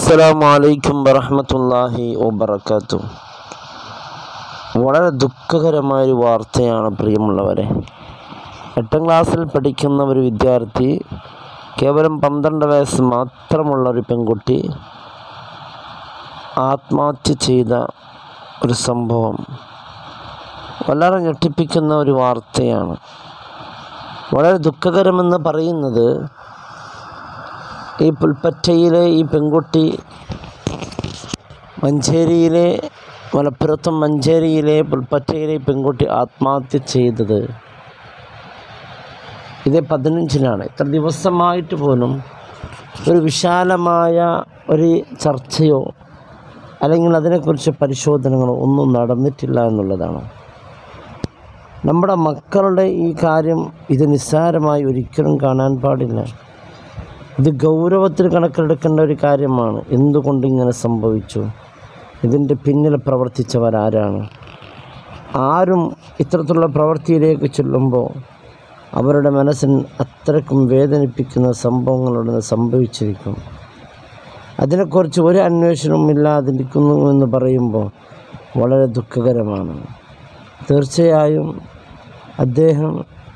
അസ്സലാമു അലൈക്കും വറഹ്മത്തുള്ളാഹി വബറകാത്തു വളരെ ദുഃഖകരമായൊരു വാർത്തയാണ് പ്രിയമുള്ളവരെ എട്ടാം ക്ലാസ്സിൽ പഠിക്കുന്ന ഒരു വിദ്യാർത്ഥി കേവലം പന്ത്രണ്ട് വയസ്സ് മാത്രമുള്ള ഒരു പെൺകുട്ടി ആത്മഹത്യ ചെയ്ത ഒരു സംഭവം വളരെ ഞെട്ടിപ്പിക്കുന്ന ഒരു വാർത്തയാണ് വളരെ ദുഃഖകരമെന്ന് പറയുന്നത് ഈ പുൽപ്പറ്റയിലെ ഈ പെൺകുട്ടി മഞ്ചേരിയിലെ മലപ്പുറത്തും മഞ്ചേരിയിലെ പുൽപ്പറ്റയിലെ ഈ പെൺകുട്ടി ആത്മഹത്യ ചെയ്തത് ഇത് പതിനഞ്ചിനാണ് ഇത്ര ദിവസമായിട്ട് പോലും ഒരു വിശാലമായ ഒരു ചർച്ചയോ അല്ലെങ്കിൽ അതിനെക്കുറിച്ച് പരിശോധനകളോ ഒന്നും നടന്നിട്ടില്ല എന്നുള്ളതാണ് നമ്മുടെ മക്കളുടെ ഈ കാര്യം ഇത് നിസ്സാരമായി ഒരിക്കലും കാണാൻ പാടില്ല ഇത് ഗൗരവത്തിൽ കണക്കിലെടുക്കേണ്ട ഒരു കാര്യമാണ് എന്തുകൊണ്ട് ഇങ്ങനെ സംഭവിച്ചു ഇതിൻ്റെ പിന്നിൽ പ്രവർത്തിച്ചവരാരാണ് ആരും ഇത്തരത്തിലുള്ള പ്രവൃത്തിയിലേക്ക് ചെല്ലുമ്പോൾ അവരുടെ മനസ്സിന് അത്രയ്ക്കും വേദനിപ്പിക്കുന്ന സംഭവങ്ങളോട് സംഭവിച്ചിരിക്കും അതിനെക്കുറിച്ച് ഒരു അന്വേഷണവും ഇല്ലാതിരിക്കുന്നു എന്ന് പറയുമ്പോൾ വളരെ ദുഃഖകരമാണ് തീർച്ചയായും അദ്ദേഹം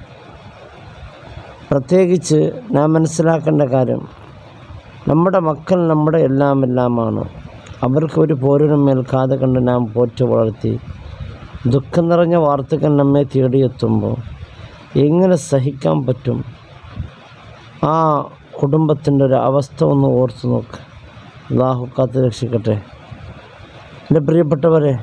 പ്രത്യേകിച്ച് നാം മനസ്സിലാക്കേണ്ട കാര്യം നമ്മുടെ മക്കൾ നമ്മുടെ എല്ലാം എല്ലാമാണ് അവർക്ക് ഒരു പോരിനും മേൽ കാതെ കണ്ട് നാം പോറ്റു വളർത്തി ദുഃഖം നിറഞ്ഞ വാർത്തകൾ നമ്മെ തേടിയെത്തുമ്പോൾ എങ്ങനെ സഹിക്കാൻ പറ്റും ആ കുടുംബത്തിൻ്റെ ഒരു അവസ്ഥ ഒന്ന് ഓർത്തു നോക്ക് അള്ളാഹു കാത്ത് രക്ഷിക്കട്ടെ എൻ്റെ പ്രിയപ്പെട്ടവരെ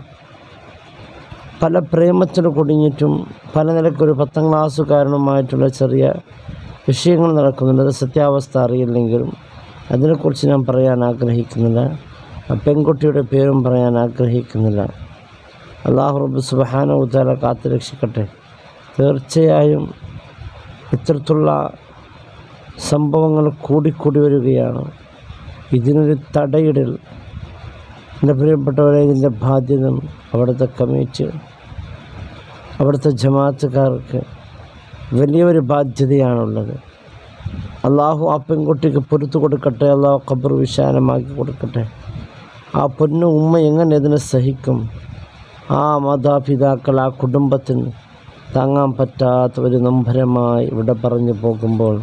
പല പ്രേമത്തിൽ കുടുങ്ങിയിട്ടും പല നിലക്കൊരു പത്താം ക്ലാസ്സുകാരനുമായിട്ടുള്ള ചെറിയ വിഷയങ്ങൾ നടക്കുന്നുണ്ട് അത് സത്യാവസ്ഥ അറിയില്ലെങ്കിലും അതിനെക്കുറിച്ച് ഞാൻ പറയാൻ ആഗ്രഹിക്കുന്നില്ല ആ പെൺകുട്ടിയുടെ പേരും പറയാൻ ആഗ്രഹിക്കുന്നില്ല അള്ളാഹു റബ്ബ് സുബഹാന ഉദ്ധാല കാത്തു രക്ഷിക്കട്ടെ തീർച്ചയായും ഇത്തരത്തിലുള്ള സംഭവങ്ങൾ കൂടിക്കൂടി വരികയാണ് ഇതിനൊരു തടയിടൽ എൻ്റെ പ്രിയപ്പെട്ടവരെ ഇതിൻ്റെ ബാധ്യത അവിടുത്തെ കമ്മിറ്റി അവിടുത്തെ ജമാഅത്തുകാർക്ക് വലിയൊരു ബാധ്യതയാണുള്ളത് അള്ളാഹു ആ പെൺകുട്ടിക്ക് പൊരുത്തു കൊടുക്കട്ടെ അള്ളാഹു ഖബർ വിശാലമാക്കി കൊടുക്കട്ടെ ആ പൊന്നു ഉമ്മ എങ്ങനെ ഇതിനെ സഹിക്കും ആ മാതാപിതാക്കൾ ആ കുടുംബത്തിന് താങ്ങാൻ പറ്റാത്ത ഒരു നമ്പരമായി ഇവിടെ പറഞ്ഞു പോകുമ്പോൾ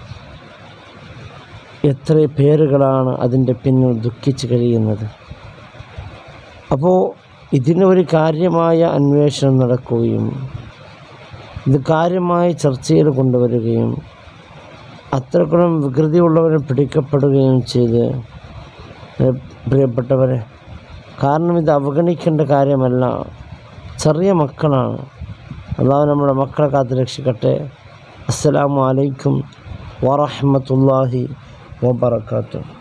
എത്ര പേരുകളാണ് അതിൻ്റെ പിന്നിൽ ദുഃഖിച്ച് കഴിയുന്നത് അപ്പോൾ ഇതിന് ഒരു കാര്യമായ അന്വേഷണം നടക്കുകയും ഇത് കാര്യമായ ചർച്ചയിൽ കൊണ്ടുവരികയും അത്രക്കുളം വികൃതിയുള്ളവരെ പിടിക്കപ്പെടുകയും ചെയ്ത് പ്രിയപ്പെട്ടവരെ കാരണം ഇത് അവഗണിക്കേണ്ട കാര്യമല്ല ചെറിയ മക്കളാണ് അള്ളാഹു നമ്മുടെ മക്കളെ കാത്ത് രക്ഷിക്കട്ടെ അസ്സലാമു അലൈക്കും വറഹ്മത്തുള്ളാഹി വബറകാതുഹു